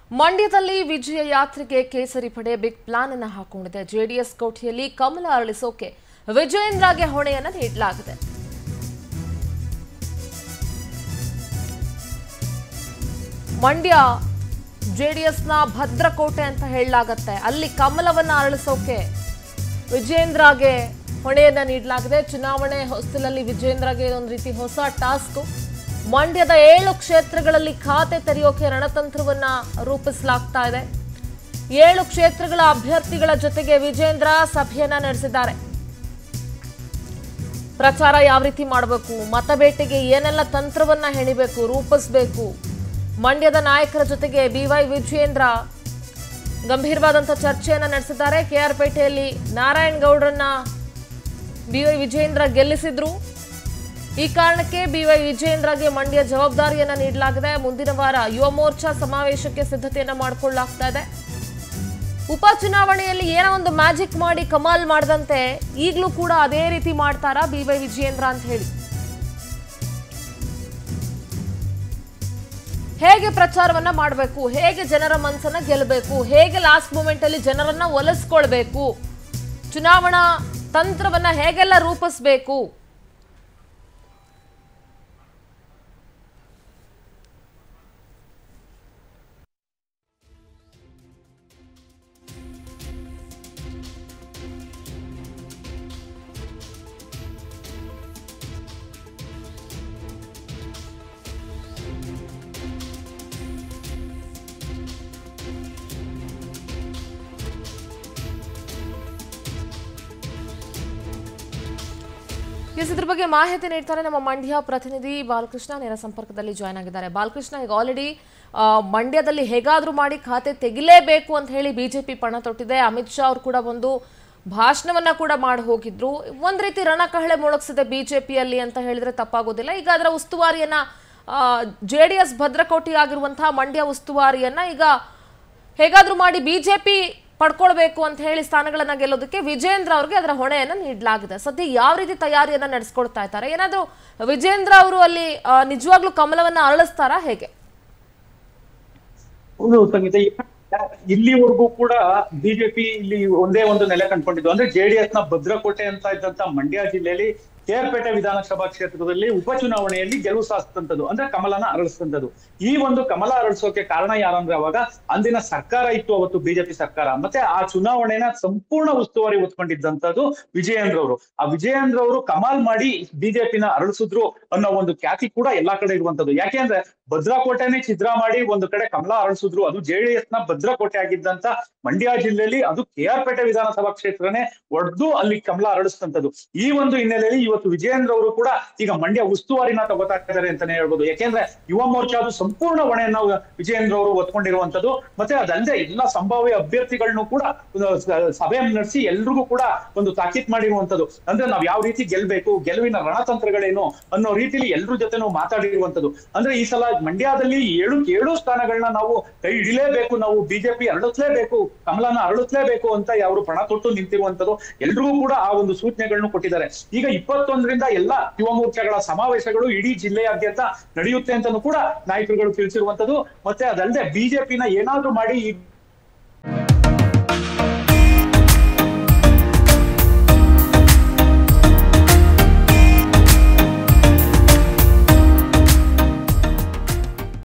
ಮಂಡ್ಯದಲ್ಲಿ ವಿಜಯ ಯಾತ್ರೆಗೆ ಕೇಸರಿ ಪಡೆ ಬಿಗ್ ಪ್ಲಾನ್ ಅನ್ನ ಹಾಕೊಂಡಿದೆ ಜೆಡಿಎಸ್ ಕೋಠಿಯಲ್ಲಿ ಕಮಲ ಅರಳಿಸೋಕೆ ವಿಜಯೇಂದ್ರಗೆ ಹೊಣೆಯನ್ನ ನೀಡಲಾಗಿದೆ ಮಂಡ್ಯ ಜೆಡಿಎಸ್ನ ಭದ್ರಕೋಟೆ ಅಂತ ಹೇಳಲಾಗತ್ತೆ ಅಲ್ಲಿ ಕಮಲವನ್ನ ಅರಳಿಸೋಕೆ ವಿಜೇಂದ್ರಗೆ ಹೊಣೆಯನ್ನ ನೀಡಲಾಗಿದೆ ಚುನಾವಣೆ ಹೊಸ್ತಿಲಲ್ಲಿ ವಿಜೇಂದ್ರಗೆ ಒಂದು ರೀತಿ ಹೊಸ ಟಾಸ್ಕ್ ಮಂಡ್ಯದ ಏಳು ಕ್ಷೇತ್ರಗಳಲ್ಲಿ ಖಾತೆ ತೆರೆಯೋಕೆ ರಣತಂತ್ರವನ್ನ ರೂಪಿಸಲಾಗ್ತಾ ಇದೆ ಏಳು ಕ್ಷೇತ್ರಗಳ ಅಭ್ಯರ್ಥಿಗಳ ಜೊತೆಗೆ ವಿಜೇಂದ್ರ ಸಭೆಯನ್ನ ನಡೆಸಿದ್ದಾರೆ ಪ್ರಚಾರ ಯಾವ ರೀತಿ ಮಾಡಬೇಕು ಮತಬೇಟೆಗೆ ಏನೆಲ್ಲ ತಂತ್ರವನ್ನ ಹೆಣಿಬೇಕು ರೂಪಿಸಬೇಕು ಮಂಡ್ಯದ ನಾಯಕರ ಜೊತೆಗೆ ಬಿವೈ ವಿಜಯೇಂದ್ರ ಗಂಭೀರವಾದಂಥ ಚರ್ಚೆಯನ್ನ ನಡೆಸಿದ್ದಾರೆ ಕೆಆರ್ ಪೇಟೆಯಲ್ಲಿ ನಾರಾಯಣ್ ಗೌಡ್ರನ್ನ ಬಿವೈ ವಿಜಯೇಂದ್ರ ಗೆಲ್ಲಿಸಿದ್ರು ಈ ಕಾರಣಕ್ಕೆ ಬಿವೈ ವಿಜಯೇಂದ್ರಗೆ ಮಂಡ್ಯ ಜವಾಬ್ದಾರಿಯನ್ನ ನೀಡಲಾಗಿದೆ ಮುಂದಿನ ವಾರ ಯುವ ಮೋರ್ಚಾ ಸಮಾವೇಶಕ್ಕೆ ಸಿದ್ಧತೆಯನ್ನ ಮಾಡಿಕೊಳ್ಳಲಾಗ್ತಾ ಇದೆ ಉಪಚುನಾವಣೆಯಲ್ಲಿ ಏನೋ ಒಂದು ಮ್ಯಾಜಿಕ್ ಮಾಡಿ ಕಮಾಲ್ ಮಾಡದಂತೆ ಈಗಲೂ ಕೂಡ ಅದೇ ರೀತಿ ಮಾಡ್ತಾರಾ ಬಿ ವೈ ವಿಜಯೇಂದ್ರ ಅಂತ ಹೇಳಿ ಹೇಗೆ ಪ್ರಚಾರವನ್ನ ಮಾಡಬೇಕು ಹೇಗೆ ಜನರ ಮನಸ್ಸನ್ನ ಗೆಲ್ಲಬೇಕು ಹೇಗೆ ಲಾಸ್ಟ್ ಮೂಮೆಂಟ್ ಅಲ್ಲಿ ಜನರನ್ನ ಒಲಿಸ್ಕೊಳ್ಬೇಕು ಚುನಾವಣಾ ತಂತ್ರವನ್ನ ಹೇಗೆಲ್ಲ ರೂಪಿಸ್ಬೇಕು ಎಸ್ ಇದ್ರ ಬಗ್ಗೆ ಮಾಹಿತಿ ನೀಡ್ತಾರೆ ನಮ್ಮ ಮಂಡ್ಯ ಪ್ರತಿನಿಧಿ ಬಾಲಕೃಷ್ಣ ನೇರ ಸಂಪರ್ಕದಲ್ಲಿ ಜಾಯ್ನ್ ಆಗಿದ್ದಾರೆ ಬಾಲಕೃಷ್ಣ ಈಗ ಆಲ್ರೆಡಿ ಮಂಡ್ಯದಲ್ಲಿ ಹೇಗಾದ್ರೂ ಮಾಡಿ ಖಾತೆ ತೆಗಿಲೇಬೇಕು ಅಂತ ಹೇಳಿ ಬಿಜೆಪಿ ಪಣ ತೊಟ್ಟಿದೆ ಅಮಿತ್ ಶಾ ಅವರು ಕೂಡ ಒಂದು ಭಾಷಣವನ್ನ ಕೂಡ ಮಾಡಿ ಹೋಗಿದ್ರು ಒಂದ್ ರೀತಿ ರಣಕಹಳೆ ಮೊಳಗಿಸಿದೆ ಬಿಜೆಪಿಯಲ್ಲಿ ಅಂತ ಹೇಳಿದ್ರೆ ತಪ್ಪಾಗೋದಿಲ್ಲ ಈಗ ಅದರ ಉಸ್ತುವಾರಿಯನ್ನ ಜೆ ಡಿ ಎಸ್ ಭದ್ರಕೋಟೆ ಆಗಿರುವಂತಹ ಮಂಡ್ಯ ಉಸ್ತುವಾರಿಯನ್ನ ಈಗ ಹೇಗಾದ್ರೂ ಮಾಡಿ ಬಿಜೆಪಿ ಪಡ್ಕೊಳ್ಬೇಕು ಅಂತ ಹೇಳಿ ಸ್ಥಾನಗಳನ್ನ ಗೆಲ್ಲೋದಕ್ಕೆ ವಿಜೇಂದ್ರ ಅವ್ರಿಗೆ ಅದರ ಹೊಣೆಯನ್ನ ನೀಡಲಾಗಿದೆ ಸದ್ಯ ಯಾವ ರೀತಿ ತಯಾರಿಯನ್ನ ನಡೆಸ್ಕೊಳ್ತಾ ಇದ್ದಾರೆ ಏನಾದ್ರೂ ವಿಜೇಂದ್ರ ಅವರು ಅಲ್ಲಿ ಆ, ನಿಜವಾಗ್ಲೂ ಕಮಲವನ್ನ ಅರಳಿಸ್ತಾರಾ ಹೇಗೆ ಹೌದು ಸಂಗೀತ ಇಲ್ಲಿವರೆಗೂ ಕೂಡ ಬಿಜೆಪಿ ಇಲ್ಲಿ ಒಂದೇ ಒಂದು ನೆಲೆ ಕಂಡುಕೊಂಡಿದ್ದು ಅಂದ್ರೆ ಜೆಡಿಎಸ್ ನ ಭದ್ರಕೋಟೆ ಅಂತ ಇದ್ದಂತ ಮಂಡ್ಯ ಜಿಲ್ಲೆಯಲ್ಲಿ ಕೇರ್ಪೇಟೆ ವಿಧಾನಸಭಾ ಕ್ಷೇತ್ರದಲ್ಲಿ ಉಪಚುನಾವಣೆಯಲ್ಲಿ ಗೆಲುವು ಸಾಧಿಸಿದಂಥದ್ದು ಅಂದ್ರೆ ಕಮಲನ ಅರಳಿಸಿದಂಥದ್ದು ಈ ಒಂದು ಕಮಲ ಅರಳಿಸೋಕೆ ಕಾರಣ ಯಾರಂದ್ರೆ ಅವಾಗ ಅಂದಿನ ಸರ್ಕಾರ ಇತ್ತು ಅವತ್ತು ಬಿಜೆಪಿ ಸರ್ಕಾರ ಮತ್ತೆ ಆ ಚುನಾವಣೆನ ಸಂಪೂರ್ಣ ಉಸ್ತುವಾರಿ ಹೊತ್ಕೊಂಡಿದ್ದಂಥದ್ದು ವಿಜಯೇಂದ್ರ ಅವರು ಆ ವಿಜಯೇಂದ್ರ ಅವರು ಕಮಾಲ್ ಮಾಡಿ ಬಿಜೆಪಿನ ಅರಳಿಸಿದ್ರು ಅನ್ನೋ ಒಂದು ಖ್ಯಾತಿ ಕೂಡ ಎಲ್ಲಾ ಕಡೆ ಇರುವಂತದ್ದು ಯಾಕೆಂದ್ರೆ ಭದ್ರಕೋಟೆನೆ ಛಿದ್ರ ಮಾಡಿ ಒಂದು ಕಡೆ ಕಮಲ ಅರಳಿಸಿದ್ರು ಅದು ಜೆಡಿಎಸ್ ನ ಭದ್ರಕೋಟೆ ಆಗಿದ್ದಂತ ಮಂಡ್ಯ ಜಿಲ್ಲೆಯಲ್ಲಿ ಅದು ಕೆ ಆರ್ ಪೇಟೆ ವಿಧಾನಸಭಾ ಕ್ಷೇತ್ರನೇ ಒಡೆದು ಅಲ್ಲಿ ಕಮಲ ಅರಳಿಸಿದಂತದ್ದು ಈ ಒಂದು ಹಿನ್ನೆಲೆಯಲ್ಲಿ ಇವತ್ತು ವಿಜಯೇಂದ್ರ ಅವರು ಕೂಡ ಈಗ ಮಂಡ್ಯ ಉಸ್ತುವಾರಿನ ತಗೋತಾ ಇದ್ದಾರೆ ಅಂತಾನೆ ಹೇಳ್ಬೋದು ಯಾಕೆಂದ್ರೆ ಯುವ ಮೋರ್ಚಾದು ಸಂಪೂರ್ಣ ಹೊಣೆಯನ್ನ ವಿಜಯೇಂದ್ರ ಅವರು ಹೊತ್ಕೊಂಡಿರುವಂತದ್ದು ಮತ್ತೆ ಅದಲ್ಲದೆ ಎಲ್ಲ ಸಂಭಾವ್ಯ ಅಭ್ಯರ್ಥಿಗಳನ್ನು ಕೂಡ ಒಂದು ಸ- ಸಭೆ ನಡೆಸಿ ಎಲ್ರಿಗೂ ಕೂಡ ಒಂದು ತಾಕೀತ್ ಮಾಡಿರುವಂತದ್ದು ಅಂದ್ರೆ ನಾವ್ ಯಾವ ರೀತಿ ಗೆಲ್ಬೇಕು ಗೆಲುವಿನ ರಣತಂತ್ರಗಳೇನು ಅನ್ನೋ ರೀತಿಲಿ ಎಲ್ರ ಜೊತೆನೂ ಮಾತಾಡಿರುವಂತದ್ದು ಅಂದ್ರೆ ಈ ಸಲ ಮಂಡ್ಯದಲ್ಲಿ ಏಳು ಏಳು ಸ್ಥಾನಗಳನ್ನ ನಾವು ಕೈ ಹಿಡಿಲೇಬೇಕು ನಾವು ಬಿಜೆಪಿ ಅರಳಿಸ್ಲೇಬೇಕು ಕಮಲನ ಅರಳಿಸ್ಲೇಬೇಕು ಅಂತ ಅವರು ಪಣ ತೊಟ್ಟು ನಿಂತಿರುವಂತದ್ದು ಎಲ್ರಿಗೂ ಕೂಡ ಆ ಒಂದು ಸೂಚನೆಗಳನ್ನು ಕೊಟ್ಟಿದ್ದಾರೆ ಈಗ ಇಪ್ಪತ್ತೊಂದರಿಂದ ಎಲ್ಲ ಯುವ ಮೋರ್ಚಾಗಳ ಸಮಾವೇಶಗಳು ಇಡೀ ಜಿಲ್ಲೆಯಾದ್ಯಂತ ನಡೆಯುತ್ತೆ ಅಂತಾನು ಕೂಡ ನಾಯಕರುಗಳು ತಿಳಿಸಿರುವಂತದ್ದು ಮತ್ತೆ ಅದಲ್ಲದೆ ಬಿಜೆಪಿನ ಏನಾದ್ರೂ ಮಾಡಿ ಈ